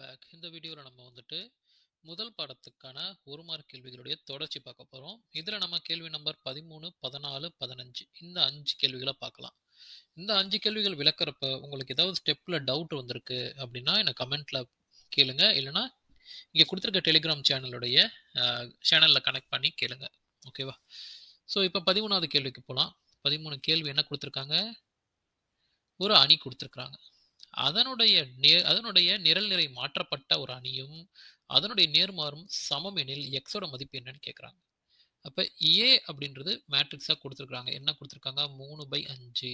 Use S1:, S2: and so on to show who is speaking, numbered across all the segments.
S1: Back. இந்த வீடியோல நம்ம வந்துட்டு, முதல் பாடத்துக்கான 1 மார்க் கேள்விகளுடைய தொடர்ச்சி பார்க்க போறோம். இதுல நம்ம கேள்வி நம்பர் 13, 14, 15 இந்த 5 கேள்விகள பார்க்கலாம். இந்த 5 கேள்விகள் விளக்குறப்ப, உங்களுக்கு ஏதாவது ஸ்டெப்ல டவுட் வந்திருக்கு அப்படின்னா, என்ன கமெண்ட்ல கேளுங்க. இல்லன்னா, இங்க குடுத்திருக்க டெலிகிராம் சேனலுடைய அ சேனல்ல கனெக்ட் பண்ணி கேளுங்க. ஓகேவா? ஸோ, இப்ப 13வது கேள்விக்கு போலாம். 13 கேள்வி என்ன குடுத்திருக்காங்க? ஒரு அணி குடுத்திருக்காங்க. அதனுடைய நே அதனுடைய நிரல் நிறை மாற்றப்பட்ட ஒரு அணியும், அதனுடைய நேர்மாறும் சமம் எனில் x ஓட மதிப்பு என்னன்னு கேட்குறாங்க. அப்ப A அப்படின்றது மேட்ரிக்ஸா குடுத்திருக்காங்க. என்ன குடுத்திருக்காங்க? 3/5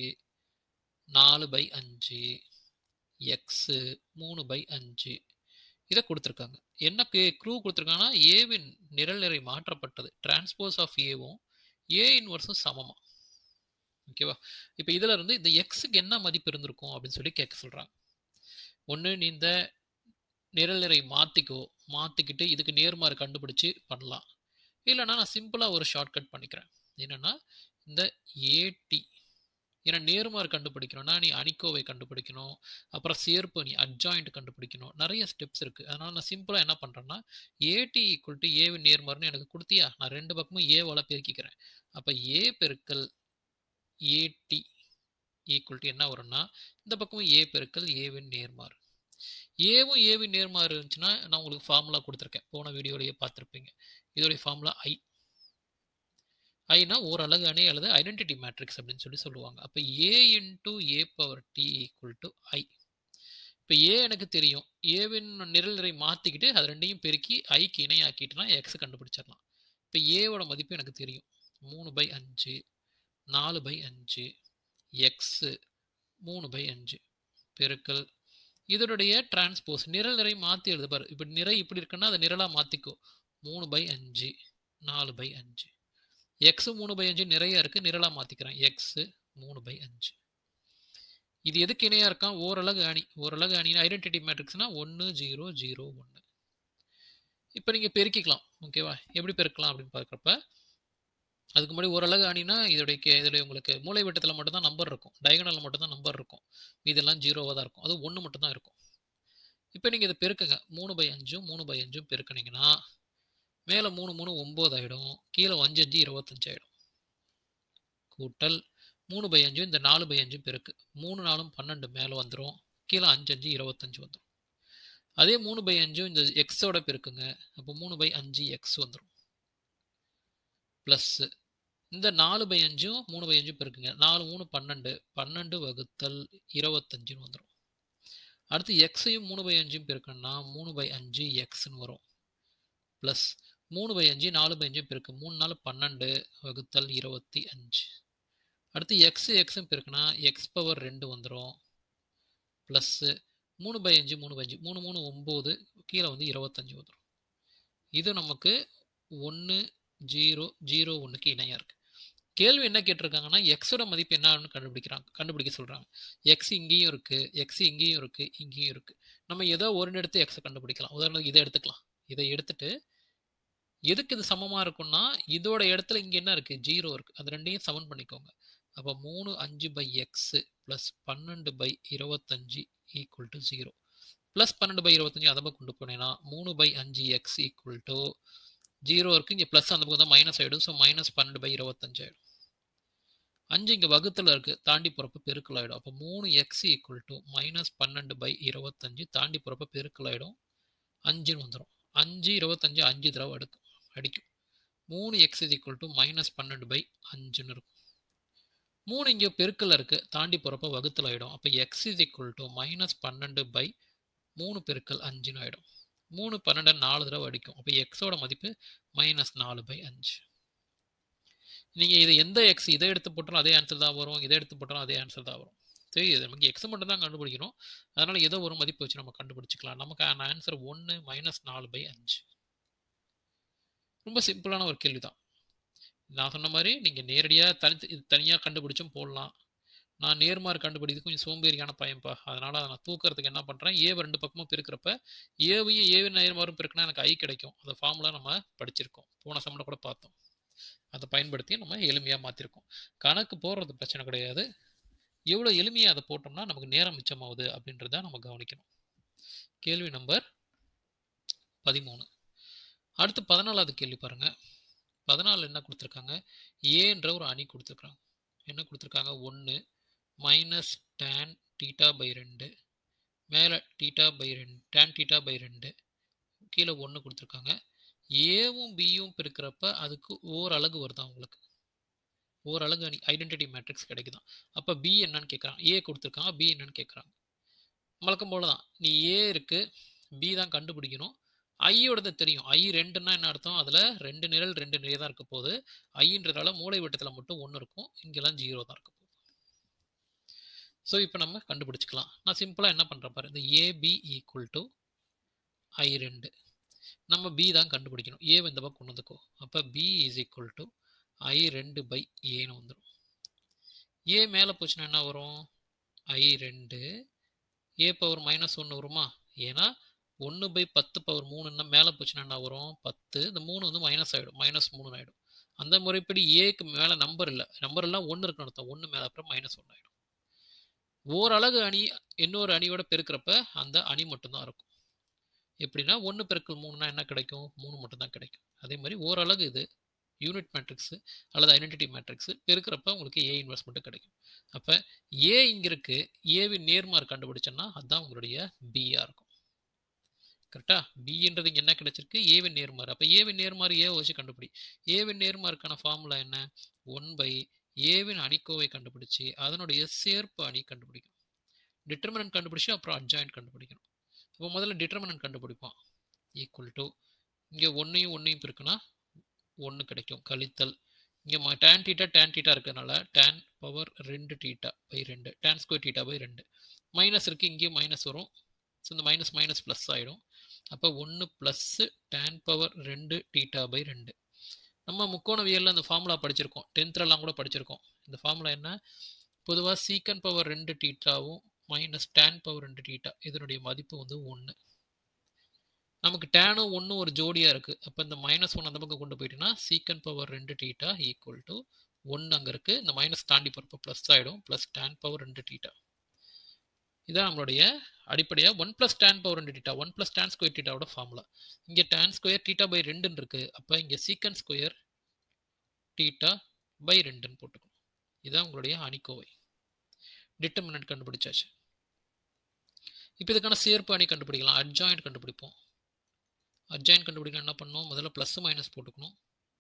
S1: 4/5 x 3/5 இத குடுத்திருக்காங்க. என்ன கே க்ளூ குடுத்திருக்காங்கன்னா, Aவின் நிரல் நிறை மாற்றப்பட்டது. டிரான்ஸ்போஸ் ஆஃப் Aவும், A இன்வெர்ஸும் சமமா? ஓகேவா? இப்ப இதுல இருந்து இந்த xக்கு என்ன மதிப்பு இருந்திருக்கும் அப்படின்னு சொல்லி கேட்க சொல்றாங்க. ஒண்ணு நீ இந்த நிரல் நிறை மாத்திக்கோ. மாத்திக்கிட்டு இதுக்கு நேர்மாறு கண்டுபிடிச்சு பண்ணலாம். இல்லன்னா நான் சிம்பிளா ஒரு ஷார்ட்கட் பண்ணிக்கிறேன். என்னன்னா, இந்த AT ஏன்னா நேர்மாறு கண்டுபிடிக்கணும்னா, நீ அணிக்கோவை கண்டுபிடிக்கணும். அப்புறம் சேர்ப்பு அணி அட்ஜாயின்ட் கண்டுபிடிக்கணும். நெறைய ஸ்டெப்ஸ் இருக்கு. அதனால நான் சிம்பிளா என்ன பண்றேன்னா, AT ஈக்குவல் டூ Aவின் நேர்மாறுன்னு எனக்கு குடுத்தியா? நான் 2 பக்கமும் Aவால பெருக்கிக்கிறேன். அப்ப A பெருக்கல் AT ஈக்குவல் டூ என்ன வரும்னா, இந்த பக்கமும் A பெருக்கல் Aவின் நேர்மாறு. Aவும் Aவின் நேர்மாறு இருந்துச்சுன்னா, நான் உங்களுக்கு ஃபார்முலா குடுத்திருக்கேன். போன வீடியோலயே பார்த்திருப்பீங்க. இதோடைய ஃபார்முலா I. Iனா ஓர் அலகு அணி அல்லது ஐடென்டிட்டி மேட்ரிக்ஸ் அப்படின்னு சொல்லி சொல்லுவாங்க. அப்ப A into A power T equal to I. இப்ப A எனக்கு தெரியும். Aவின் நிரல் நிறை மாத்திக்கிட்டு, அது 2யும் பெருக்கி Iக்கு இணையாக்கிட்டேன்னா, x கண்டுபிடிச்சிடலாம். இப்ப Aவோட மதிப்பு எனக்கு தெரியும். 3/5 4/5 x 3/5 பெருக்கல் இதனுடைய டிரான்ஸ்போஸ் நிரல் நிறை மாத்தி எழுது பாரு. இப்ப நிறை இப்படி இருக்குன்னா, அத நிரலா மாத்திக்கோ. 3/5 4/5 x 3/5 நிறைய இருக்கு. நிரலா மாத்திக்கிறேன். x 3/5 இது எதுக்கு இணையா இருக்கான்? ஓரலகு அணி. ஓரலகு அணினா ஐடென்டிட்டி மேட்ரிக்ஸ்னா 1 0 0 1. இப்ப நீங்க பெருக்கிக்கலாம். ஓகேவா? எப்படி பெருக்கலாம் அப்படின்னு பார்க்கிறப்ப, அதுக்கு முன்னாடி ஓரலகு அணினா இதோடைய கே இதோடைய உங்களுக்கு மூலைவிட்டத்துல மட்டும் தான் நம்பர் இருக்கும். டயகனல்ல மட்டும் தான் நம்பர் இருக்கும். மீதெல்லாம் 0வா தான் இருக்கும். அதுவும் 1 மட்டும் தான் இருக்கும். இப்ப நீங்க இத பெருக்குங்க. 3/5ம் 3/5ம் பெருக்குனீங்கன்னா, மேல 3 3 9 ஆயிடும். கீழ 5 5 25 ஆயிடும். கூட்டல் 3/5 இந்த 4/5 பெருக்கு. 3 4ம் 12 மேல வந்துரும். கீழ 5 5 25 வந்துரும். அதே 3/5 இந்த x ஓட பெருக்குங்க. அப்ப 3/5 x வந்துரும். பிளஸ் இந்த 4/5ம் 3/5 பெருக்குங்க. 4 3 12 12 வகுத்தல் 25ன்னு வந்துரும். அடுத்து xயும் 3/5யும் பெருக்கணும்னா 3/5 xன்னு வரும். பிளஸ் 3/5 4/5 பெருக்கு. 3 4 12 வகுத்தல் 25. அடுத்து x xம் பெருக்குனா x பவர் 2 வந்துரும். பிளஸ் 3/5 3/5 3 3 9 கீழ வந்து 25 வந்துரும். இது நமக்கு 1 0 0 1க்கு இணையா இருக்கு. கேள்வி என்ன கேட்டிருக்காங்கன்னா, x ஓட மதிப்பு என்னன்னு கண்டுபிடிக்கிறாங்க. கண்டுபிடிக்க சொல்றாங்க. x இங்கேயும் இருக்கு. x இங்கேயும் இருக்கு. இங்கேயும் இருக்கு. நம்ம ஏதோ ஒண்ணு எடுத்து x கண்டுபிடிக்கலாம். உதாரணத்துக்கு இத எடுத்துக்கலாம். இத எடுத்துட்டு, எதுக்கு இது சமமா இருக்கும்னா, இதோட இடத்துல இங்க என்ன இருக்கு? 0 இருக்கு. அது 2யும் சமன் பண்ணிக்கோங்க. அப்ப 3 5/x plus 12/25 equal two 0. Plus 12/25 அந்த பக்கம் கொண்டு போனேன்னா, 3/5x ஈக்குவல் டூ 0 இருக்கு. இங்க பிளஸ் அந்த பக்கம் தான் மைனஸ் ஆயிடும். ஸோ மைனஸ் 12/25 ஆயிடும். 5 இங்க வகுத்தல இருக்கு. தாண்டி போறப்ப பெருக்கல் ஆயிடும். அப்ப 3x ஈக்குவல் டூ மைனஸ் 12/25 தாண்டி போறப்ப பெருக்கல் ஆயிடும். 5ன்னு வந்துரும். 5 25 5 தடவ அடுக்கும் அடிக்கும். 3x ஈக்குவல் டூ மைனஸ் 12/5ன்னு இருக்கும். 3 இங்க பெருக்கல்ல இருக்கு. தாண்டி போறப்ப வகுத்தல் ஆயிடும். அப்ப x ஈக்குவல் டூ மைனஸ் 12/3 பெருக்கல் 5ன்னு ஆயிடும். 3 12 4 தடவ அடிக்கும். அப்ப x ஓட மதிப்பு மைனஸ் 4/5. நீங்க இது எந்த x இத எடுத்து போட்டாலும் அதே ஆன்சர் தான் வரும். இத எடுத்து போட்டாலும் அதே ஆன்சர் தான் வரும். சரி நமக்கு x மட்டும் தான் கண்டுபிடிக்கணும். அதனால ஏதோ ஒரு மதிப்பு வச்சு நம்ம கண்டுபிடிச்சுக்கலாம். நமக்கான ஆன்சர் 1 மைனஸ் 4/5. ரொம்ப சிம்பிளான ஒரு கேள்வி தான். நான் சொன்ன மாரி நீங்க நேரடியா தனித்து இது தனியா கண்டுபிடிச்சும் போடலாம். நான் நேர்மாறு கண்டுபிடிக்கிறது கொஞ்சம் சோம்பேறியான பையன்பா. அதனால அத நான் தூக்குறதுக்கு என்ன பண்றேன், ஏவ 2 பக்கமும் பெருக்குறப்ப, ஏவையும் ஏவின் நேர்மாறும் பெருக்குனா எனக்கு I கிடைக்கும். அந்த ஃபார்முலா நம்ம படிச்சிருக்கோம். போன செம்ல கூட பார்த்தோம். அத பயன்படுத்தி நம்ம எளிமையா மாத்திருக்கோம். கணக்கு போடுறது பிரச்சனை கிடையாது. எவ்வளோ எளிமையா அத போட்டோம்னா, நமக்கு நேரம் மிச்சமாகுது அப்படின்றத நம்ம கவனிக்கணும். கேள்வி நம்பர் பதிமூணு அடுத்து பதினாலாவது கேள்வி பாருங்கள் பதினாலு என்ன கொடுத்துருக்காங்க ஏன்ற ஒரு அணி கொடுத்துருக்காங்க என்ன கொடுத்துருக்காங்க ஒன்று மைனஸ் டேன் டீட்டா பை ரெண்டு மேலே டீட்டா பை ரெண்டு டேன் டீட்டா பை ரெண்டு கீழே ஒன்று கொடுத்துருக்காங்க ஏவும் பியும் பெருக்கிறப்ப அதுக்கு ஓரலகு வருதான் உங்களுக்கு ஓரலகு அணி ஐடென்டிட்டி மேட்ரிக்ஸ் கிடைக்குதான் அப்போ பி என்னன்னு கேட்குறாங்க ஏ கொடுத்துருக்காங்க பி என்னன்னு கேட்குறாங்க வழக்கம் போல தான் நீ ஏ இருக்குது பி தான் கண்டுபிடிக்கணும் ஐயோடது தெரியும் ஐ ரெண்டுன்னா என்ன அர்த்தம் அதில் ரெண்டு நிரல் ரெண்டு நிறை தான் இருக்க போகுது ஐன்றதால மூளை வட்டத்தில் மட்டும் ஒன்று இருக்கும் இங்கெல்லாம் ஜீரோ தான் இருக்க போகுது ஸோ இப்போ நம்ம கண்டுபிடிச்சிக்கலாம் நான் சிம்பிளாக என்ன பண்ணுறேன் பாரு இந்த ஏபி ஈக்குவல் டு ஐ ரெண்டு நம்ம பி தான் கண்டுபிடிக்கணும் ஏ இந்த பக்கம் கொண்டு வந்துக்கோ அப்போ P is equal to I ரெண்டு பை ஏன்னு வந்துடும் ஏ மேலே போச்சுன்னா என்ன வரும் ஐ ரெண்டு ஏ பவர் மைனஸ் ஒன்று வருமா ஏன்னா ஒன்று பை பத்து பவர் மூணுன்னா மேலே போச்சுன்னா என்ன வரும் பத்து இந்த மூணு வந்து மைனஸ் ஆகிடும் மைனஸ் மூணு ஆகிடும் அந்த முறைப்படி ஏக்கு மேலே நம்பர் இல்லை நம்பர் எல்லாம் ஒன்று இருக்குன்னு அர்த்தம் ஒன்று மேலே அப்புறம் மைனஸ் ஒன்று ஆகிடும் ஓரளவு அணி இன்னொரு அணியோட பெருக்கிறப்ப அந்த அணி மட்டும்தான் இருக்கும் எப்படின்னா ஒன்று பெருக்கல் மூணுனா என்ன கிடைக்கும் மூணு மட்டும்தான் கிடைக்கும் அதே மாதிரி ஓரளவு இது யூனிட் மேட்ரிக்ஸு அல்லது ஐடென்டிட்டி மேட்ரிக்ஸு பெருக்கிறப்ப உங்களுக்கு ஏ இன்வெர்ஸ் மட்டும் கிடைக்கும் அப்போ ஏ இங்கே இருக்கு ஏவின் நேர்மார் கண்டுபிடிச்சோன்னா அதுதான் உங்களுடைய பிஆர் இருக்கும் கரெக்டா பின்றது இங்கே என்ன கிடைச்சிருக்கு ஏவின் நேர்மாறு அப்போ ஏவின் நேர்மாறு ஏ வச்சு கண்டுபிடி ஏவின் நேர்மாருக்கான ஃபார்முலா என்ன ஒன் பை ஏவின் அணிக்கோவை கண்டுபிடிச்சி அதனுடைய சேர்ப்பு அணி கண்டுபிடிக்கும் டிட்டர்மினன்ட் கண்டுபிடிச்சி அப்புறம் அட்ஜாயின்ட் கண்டுபிடிக்கணும் இப்போ முதல்ல டிட்டர்மினன்ட் கண்டுபிடிப்பான் ஈக்குவல் டு இங்கே ஒன்றையும் ஒன்றையும் இருக்குன்னா ஒன்று கிடைக்கும் கழித்தல் இங்கே டேன் டீட்டா டேன் டீட்டா இருக்கிறதுனால டேன் பவர் ரெண்டு டீட்டா பை ரெண்டு டேன் ஸ்கொயர் டீட்டா பை ரெண்டு மைனஸ் இருக்குது இங்கேயும் மைனஸ் வரும் ஸோ இந்த மைனஸ் மைனஸ் ப்ளஸ் ஆகிடும் அப்போ ஒன்று ப்ளஸ்ஸு டேன் பவர் ரெண்டு டீட்டா பை ரெண்டு நம்ம முக்கோணவியலில் அந்த ஃபார்முலா படிச்சிருக்கோம் டென்த்லலாம் கூட படிச்சிருக்கோம் இந்த ஃபார்முலா என்ன பொதுவாக சீக்கன் பவர் ரெண்டு டீட்டாவும் மைனஸ் டேன் பவர் ரெண்டு டீட்டா இதனுடைய மதிப்பு வந்து ஒன்று நமக்கு டேனும் ஒன்றும் ஒரு ஜோடியாக இருக்குது அப்போ இந்த மைனஸ் ஒன் அந்த பக்கம் கொண்டு போயிட்டீங்கன்னா சீக்கன் பவர் ரெண்டு டீட்டா ஈக்குவல் டு ஒன்று அங்கே இருக்குது இந்த மைனஸ் தாண்டி போகிறப்ப ப்ளஸ் ஆகிடும் ப்ளஸ் டேன் பவர் ரெண்டு டீட்டா இதான் நம்மளுடைய அடிப்படையாக ஒன் ப்ளஸ் டேன் பவர் ரெண்டு theta one plus tan square டீட்டாவோட ஃபார்முலா இங்கே டேன் ஸ்கொயர் டீட்டா பை ரெண்டுன்னு இருக்குது அப்போ இங்கே சீக்கன் ஸ்கொயர் டீட்டா பை ரெண்டுன்னு போட்டுக்கணும் இதுதான் உங்களுடைய அணிக்கோவை டிட்டர்மினன்ட் கண்டுபிடிச்சாச்சு இப்போ இதுக்கான சேர்ப்பு அணி கண்டுபிடிக்கலாம் அட்ஜாயிண்ட் கண்டுபிடிப்போம் அட்ஜாயின் கண்டுபிடிக்கலாம் என்ன பண்ணணும் முதல்ல ப்ளஸ் மைனஸ் போட்டுக்கணும்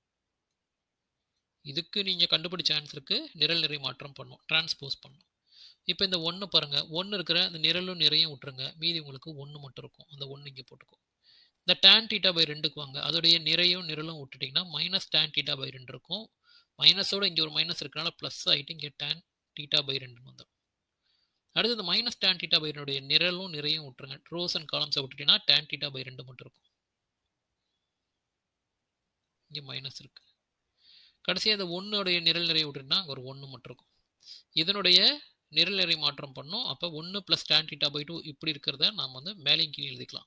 S1: இதுக்கு நீங்கள் கண்டுபிடிச்ச ஆன்சருக்கு நிரல் நிறை மாற்றம் பண்ணும் டிரான்ஸ்போஸ் பண்ணும் இப்போ இந்த ஒன்று பாருங்கள் ஒன்று இருக்கிற அந்த நிரலும் நிறையும் விட்டுருங்க மீதி உங்களுக்கு ஒன்று மட்டும் இருக்கும் அந்த ஒன்று இங்கே போட்டுக்கும் இந்த டேன் டீட்டா பை ரெண்டுக்கு வாங்க அதோடைய நிறையும் நிரலும் விட்டுட்டிங்கன்னா மைனஸ் டேன் டீட்டா பை ரெண்டு இருக்கும் மைனஸோட இங்கே ஒரு மைனஸ் இருக்கனால ப்ளஸ் ஆகிட்டு இங்கே டேன் டீட்டா பை ரெண்டுன்னு வந்துடும் அடுத்து இந்த மைனஸ் டேன் டீட்டா பை ரெண்டுடைய நிரலும் நிறையும் விட்டுருங்க ரோஸ் அண்ட் காலம்ஸை விட்டுட்டீங்கன்னா டேன் டீட்டா பை ரெண்டு மட்டும் இருக்கும் இங்கே மைனஸ் இருக்குது கடைசியாக இந்த ஒன்றுடைய நிரல் நிறைய விட்டுருந்தா ஒரு ஒன்று மட்டும் இருக்கும் இதனுடைய நிரல் நிறை மாற்றம் பண்ணோம் அப்போ ஒன்று plus tan theta by two இப்படி இருக்கிறத நாம் வந்து மேலேயும் கீழே எழுதிக்கலாம்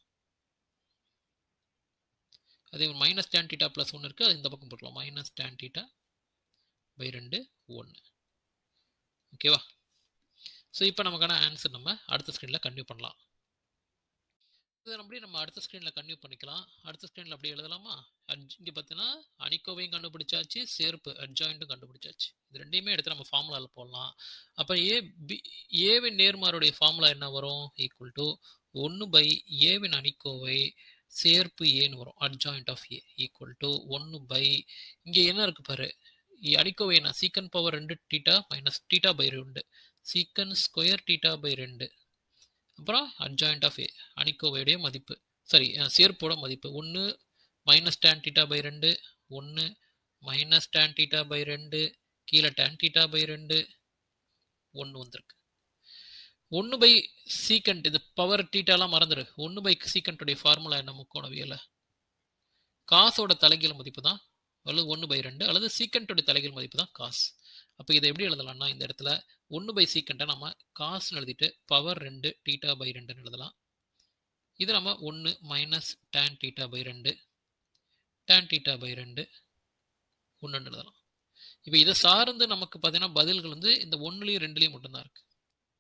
S1: அதே மைனஸ் டேன் டீட்டா ப்ளஸ் ஒன்று இருக்குது அது இந்த பக்கம் போட்டுக்கலாம் மைனஸ் டேன் டீட்டா பை ரெண்டு ஒன்று ஓகேவா ஸோ இப்போ நமக்கான ஆன்சர் நம்ம அடுத்த ஸ்க்ரீனில் கன்டினியூ பண்ணலாம் இதை அப்படியே நம்ம அடுத்த ஸ்க்ரீனில் கன்டினியூ பண்ணிக்கலாம் அடுத்த ஸ்க்ரீனில் அப்படியே எழுதலாமா அட் இங்கே பார்த்தீங்கன்னா அணிக்கோவையும் கண்டுபிடிச்சாச்சு சேர்ப்பு அட்ஜாயிண்ட்டும் கண்டுபிடிச்சாச்சு இது ரெண்டையுமே எடுத்து நம்ம ஃபார்முலாவில் போடலாம் அப்போ ஏ பி ஏவின் நேர்மாருடைய ஃபார்முலா என்ன வரும் ஈக்குவல் டு ஒன்று பை ஏவின் அணிக்கோவை சேர்ப்பு ஏன்னு வரும் adjoint of A equal to ஒன்று பை இங்கே என்ன இருக்குது பாரு அணிக்கோவை என்ன சீக்கன் பவர் ரெண்டு டீட்டா மைனஸ் டீட்டா பை ரெண்டு சீக்கன் ஸ்கொயர் டீட்டா பை ரெண்டு அப்புறம் அட்ஜாயிண்ட் ஆஃப் ஏ அணிக்கோவையுடைய மதிப்பு சாரி சேர்ப்போட மதிப்பு ஒன்று மைனஸ் டேன் டீட்டா பை ரெண்டு ஒன்று மைனஸ் டேன் டீட்டா பை ரெண்டு கீழே டேன் டீட்டா பை ரெண்டு ஒன்று வந்திருக்கு ஒன்று பை சீக்கண்ட் இது பவர் டீட்டாலாம் மறந்துடு ஒன்று பை சீக்கண்ட்டுடைய ஃபார்முலா என்ன முக்கோணவியல காசோட தலைகீழ் மதிப்பு தான் அல்லது ஒன்று பை ரெண்டு அல்லது சீக்கண்ட்டுடைய தலைகீழ் மதிப்பு தான் காசு அப்போ இதை எப்படி எழுதலாம்னா இந்த இடத்துல ஒன்று பை சீக்கண்ட்டை நம்ம காசுன்னு எழுதிட்டு பவர் ரெண்டு டீட்டா பை ரெண்டுன்னு எழுதலாம் இது நம்ம ஒன்று மைனஸ் டேன் டீட்டா பை ரெண்டு டேன் டீட்டா பை ரெண்டு ஒன்றுன்னு எழுதலாம் இப்போ இதை சார்ந்து நமக்கு பார்த்தீங்கன்னா பதில்கள் வந்து இந்த ஒன்றுலேயும் ரெண்டுலேயும் மட்டும்தான் இருக்குது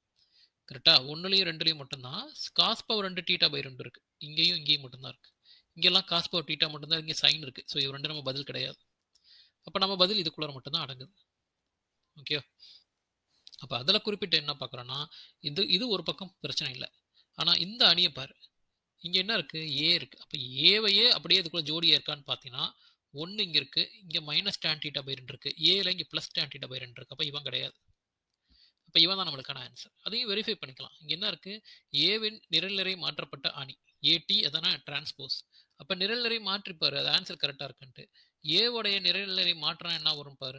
S1: கரெக்டாக ஒன்றுலேயும் ரெண்டுலேயும் மட்டும்தான் காஸ் பவர் ரெண்டு டீட்டா பை ரெண்டு இருக்குது இங்கேயும் இங்கேயும் மட்டும்தான் இருக்குது இங்கெல்லாம் காஸ் பவர் டீட்டா மட்டும்தான் இங்கே சைன் இருக்குது ஸோ இது ரெண்டு நம்ம பதில் கிடையாது அப்போ நம்ம பதில் இதுக்குள்ளே மட்டும்தான் அடங்குது ஓகே அப்போ அதில் குறிப்பிட்டு என்ன பார்க்குறோன்னா இது இது ஒரு பக்கம் பிரச்சனை இல்லை ஆனால் இந்த அணியை பாரு இங்கே என்ன இருக்குது ஏ இருக்குது அப்போ ஏவையே அப்படியே இதுக்குள்ளே ஜோடியாக இருக்கான்னு பார்த்தீங்கன்னா ஒன்று இங்கே இருக்குது இங்கே மைனஸ் டேன் டீட்டா பை ரெண்டு இருக்குது ஏல இங்கே ப்ளஸ் டேன் டீட்டா பை ரெண்டு இருக்குது அப்போ இவன் கிடையாது அப்போ இவன் தான் நம்மளுக்கான ஆன்சர் அதையும் வெரிஃபை பண்ணிக்கலாம் இங்கே என்ன இருக்குது ஏவின் நிரல்நிறை மாற்றப்பட்ட அணி ஏடி அதான டிரான்ஸ்போஸ் அப்போ நிரல்நிறை மாற்றிப்பாரு அது ஆன்சர் கரெக்டாக இருக்குன்ட்டு ஏவோடைய நிரல்நிறை மாற்றம் என்ன வரும் பாரு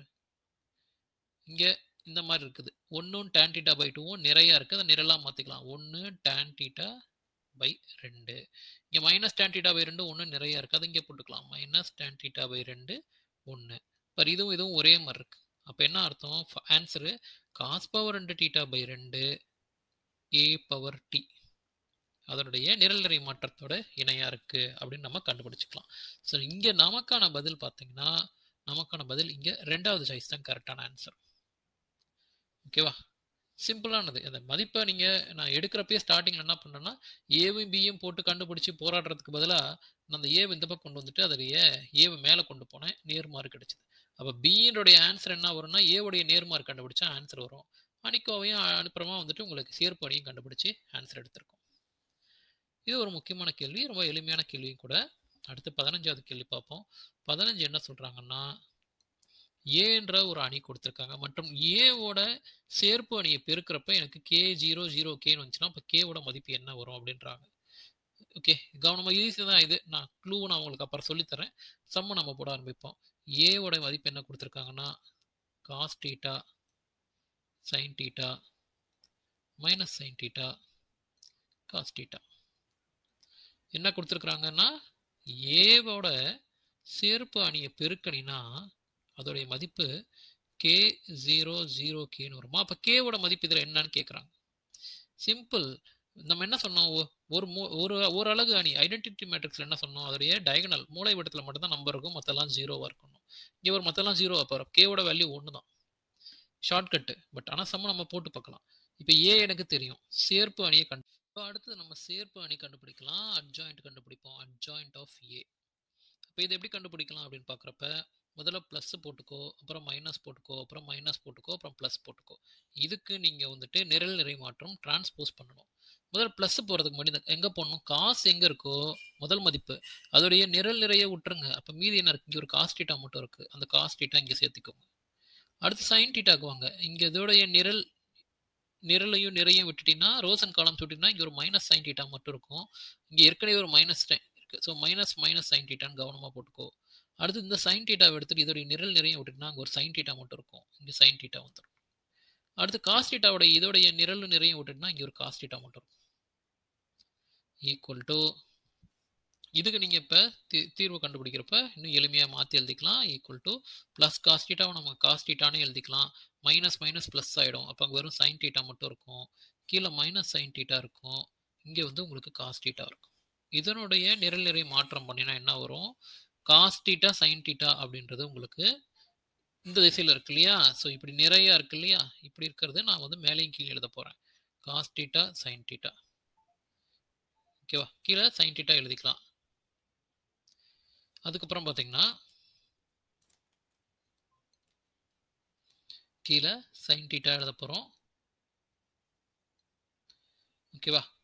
S1: இங்கே இந்த மாதிரி இருக்குது ஒன்றும் டேன் டீட்டா பை டூவும் நிறையா இருக்குது அதை நிரலாக மாற்றிக்கலாம் ஒன்று டேன் டீட்டா பை ரெண்டு இங்கே மைனஸ் டேன் டீட்டா பை ரெண்டு ஒன்று நிறையா இருக்குது அதை இங்கே போட்டுக்கலாம் மைனஸ் டேன் டீட்டா பை ரெண்டு ஒன்று இப்போ இதுவும் இதுவும் ஒரே மாதிரி இருக்குது அப்போ என்ன அர்த்தம் ஆன்சரு காஸ் பவர் ரெண்டு டீட்டா பை ரெண்டு ஏ பவர் டி அதனுடைய நிரல்நிறை மாற்றத்தோட இணையாக இருக்குது அப்படின்னு நம்ம கண்டுபிடிச்சிக்கலாம் ஸோ இங்கே நமக்கான பதில் பார்த்தீங்கன்னா நமக்கான பதில் இங்கே ரெண்டாவது சாய்ஸ் தான் கரெக்டான ஆன்சர் ஓகேவா சிம்பிளானது அந்த மதிப்பை நீங்கள் நான் எடுக்கிறப்பயே ஸ்டார்டிங்கில் என்ன பண்ணேன்னா ஏவும் பியும் போட்டு கண்டுபிடிச்சி போராடுறதுக்கு பதிலாக நான் அந்த ஏவை இந்த பக்கம் கொண்டு வந்துட்டு அதோடைய ஏவை மேலே கொண்டு போனேன் நேர்மாறு கிடைச்சிது அப்போ பியினுடைய ஆன்சர் என்ன வரும்னா ஏவுடைய நேர்மாறு கண்டுபிடிச்சா ஆன்சர் வரும் அணிக்கோவையும் அனுப்புறமா வந்துட்டு உங்களுக்கு சேர்ப்பு அணியும் கண்டுபிடிச்சி ஆன்சர் எடுத்திருக்கும் இது ஒரு முக்கியமான கேள்வி ரொம்ப எளிமையான கேள்வியும் கூட அடுத்து பதினஞ்சாவது கேள்வி பார்ப்போம் பதினஞ்சு என்ன சொல்கிறாங்கன்னா ஏன்ற ஒரு அணி கொடுத்துருக்காங்க மற்றும் ஏவோட சேர்ப்பு அணியை பெருக்கிறப்ப எனக்கு கே ஜீரோ ஜீரோ கேன்னு வந்துச்சுன்னா அப்போ கேவோட மதிப்பு என்ன வரும் அப்படின்றாங்க ஓகே கவனமாக ஈஸி தான் இது நான் க்ளூ நான் உங்களுக்கு அப்புறம் சொல்லித்தரேன் சம்ம நம்ம போட ஆரம்பிப்போம் ஏவோட மதிப்பு என்ன கொடுத்துருக்காங்கன்னா cos theta sine theta minus sine theta cos theta என்ன கொடுத்துருக்குறாங்கன்னா ஏவோட சேர்ப்பு அணியை பெருக்கணினா அதோடைய மதிப்பு கே ஜீரோ ஜீரோ கேன்னு வருமா அப்போ கேவோட மதிப்பு இதில் என்னன்னு கேட்குறாங்க சிம்பிள் நம்ம என்ன சொன்னோம் ஒரு ஒரு ஒரு அழகு அணி ஐடென்டிட்டி மேட்ரிக்ஸில் என்ன சொன்னோம் அதோடைய டயகனல் மூளை விடத்தில் மட்டும்தான் நம்பர் இருக்கும் மற்றெல்லாம் ஜீரோவாக இருக்கணும் இங்கே ஒரு மற்றெல்லாம் ஜீரோ அப்போ கேவோட வேல்யூ ஒன்று தான் ஷார்ட்கட்டு பட் ஆனால் சம்ம நம்ம போட்டு பார்க்கலாம் இப்போ ஏ எனக்கு தெரியும் சேர்ப்பு அணியை கண்டு இப்போ அடுத்து நம்ம சேர்ப்பு அணி கண்டுபிடிக்கலாம் அட்ஜாயிண்ட் கண்டுபிடிப்போம் அட்ஜாயிண்ட் ஆஃப் ஏ இப்போ இதை எப்படி கண்டுபிடிக்கலாம் அப்படின்னு பார்க்குறப்ப முதல்ல ப்ளஸ் போட்டுக்கோ அப்புறம் மைனஸ் போட்டுக்கோ அப்புறம் மைனஸ் போட்டுக்கோ அப்புறம் ப்ளஸ் போட்டுக்கோ இதுக்கு நீங்கள் வந்துட்டு நிரல் நிறை மாற்றம் டிரான்ஸ்போஸ் பண்ணணும் முதல்ல ப்ளஸ் போகிறதுக்கு முன்னாடி எங்கே போடணும் காசு எங்கே இருக்கோ முதல் மதிப்பு அதோடைய நிரல் நிறைய விட்டுருங்க அப்போ மீதி என்ன இருக்குது இங்கே ஒரு காஸ் டீட்டா மட்டும் இருக்குது அந்த காஸ் டீட்டா இங்கே சேர்த்துக்கோங்க அடுத்து சைன் டீட்டாக்கு வாங்க இங்கே இதோடைய நிரல் நிரலையும் நிறையும் விட்டுட்டீங்கன்னா ரோசன் காலம் சுட்டிங்கன்னா இங்கே ஒரு மைனஸ் சைன் டீட்டா மட்டும் இருக்கும் இங்கே ஏற்கனவே ஒரு மைனஸ் இருக்குது ஸோ மைனஸ் மைனஸ் சைன் டீட்டான்னு கவனமாக போட்டுக்கோ அடுத்து இந்த சைன் டீட்டாவை எடுத்துட்டு இதோடைய நிரல் நிறைய விட்டுட்டுனா அங்கே ஒரு சைன் டீட்டா மட்டும் இருக்கும் இங்கே சைன் டீட்டா வந்துடும் அடுத்து காஸ் டீட்டாவோட இதோடைய நிரல் நிறைய விட்டுட்டுனா இங்கே ஒரு காஸ் டீட்டா மட்டும் இருக்கும் ஈக்குவல் டு இதுக்கு நீங்கள் இப்போ தீ தீர்வு கண்டுபிடிக்கிறப்ப இன்னும் எளிமையாக மாற்றி எழுதிக்கலாம் ஈக்குவல் டு ப்ளஸ் காஸ் டீட்டாவை நம்ம காஸ் டீட்டானே எழுதிக்கலாம் மைனஸ் மைனஸ் ப்ளஸ் ஆகிடும் அப்போ அங்கே வெறும் சைன் டீட்டா மட்டும் இருக்கும் கீழே மைனஸ் சைன் டீட்டா இருக்கும் இங்கே வந்து உங்களுக்கு காஸ் டீட்டா இருக்கும் இதனுடைய நிரல் நிறை மாற்றம் பண்ணினா என்ன வரும் காஸ் டீட்டா சைன் டீட்டா அப்படின்றது உங்களுக்கு இந்த திசையில் இருக்கு இல்லையா ஸோ இப்படி நிறையா இருக்கு இல்லையா இப்படி இருக்கிறது நான் வந்து மேலேயும் கீழே எழுத போகிறேன் காஸ் டீட்டா சைன் டீட்டா ஓகேவா கீழே சைன் டீட்டா எழுதிக்கலாம் அதுக்கப்புறம் பார்த்தீங்கன்னா கீழே சைன் டீட்டா எழுத போகிறோம் ஓகேவா